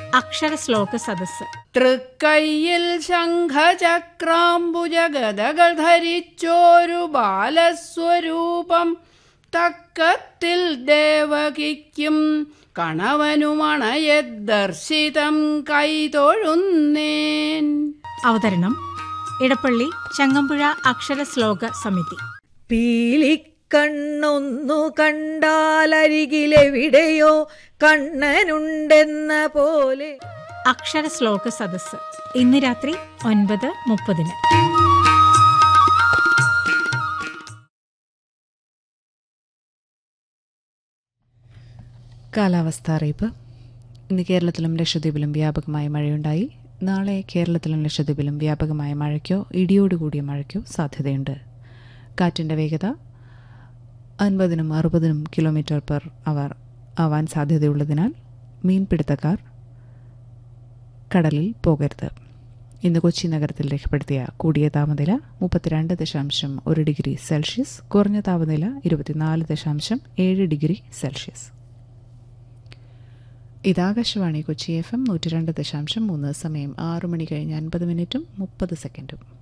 അക്ഷരശ്ലോക സദസ്സ് തൃക്കൈയിൽ ശംഖചക്രാംബുജഗതകൾ ധരിച്ചോരു ബാലസ്വരൂപം തക്കത്തിൽ ദേവകിക്കും കണവനുമണയെ ദർശിതം കൈതൊഴുന്നേൻ അവതരണം ഇടപ്പള്ളി ചങ്ങമ്പുഴ അക്ഷരശ്ലോക സമിതി പീലിക്കണ്ണൊന്നു കണ്ടാലരികിലെവിടെയോ കണ്ണനുണ്ടെന്ന പോലെ അക്ഷരശ്ലോക സദസ്സ് ഇന്ന് രാത്രി ഒൻപത് മുപ്പതിന് കാലാവസ്ഥ അറിയിപ്പ് ഇന്ന് കേരളത്തിലും ലക്ഷദ്വീപിലും വ്യാപകമായ മഴയുണ്ടായി നാളെ കേരളത്തിലും ലക്ഷദ്വീപിലും വ്യാപകമായ മഴയ്ക്കോ ഇടിയോടുകൂടിയ മഴയ്ക്കോ സാധ്യതയുണ്ട് കാറ്റിൻ്റെ വേഗത അൻപതിനും അറുപതിനും കിലോമീറ്റർ പെർ അവർ ആവാൻ സാധ്യതയുള്ളതിനാൽ മീൻപിടുത്തക്കാർ കടലിൽ പോകരുത് ഇന്ന് കൊച്ചി നഗരത്തിൽ രേഖപ്പെടുത്തിയ കൂടിയ താപനില മുപ്പത്തിരണ്ട് ദശാംശം ഒരു ഡിഗ്രി സെൽഷ്യസ് കുറഞ്ഞ താപനില ഇരുപത്തിനാല് ദശാംശം ഏഴ് ഡിഗ്രി സെൽഷ്യസ് ഇതാകാശവാണി കൊച്ചി എഫ് എം നൂറ്റി രണ്ട് ദശാംശം മൂന്ന് സമയം ആറു മണി കഴിഞ്ഞ് അൻപത് മിനിറ്റും മുപ്പത് സെക്കൻഡും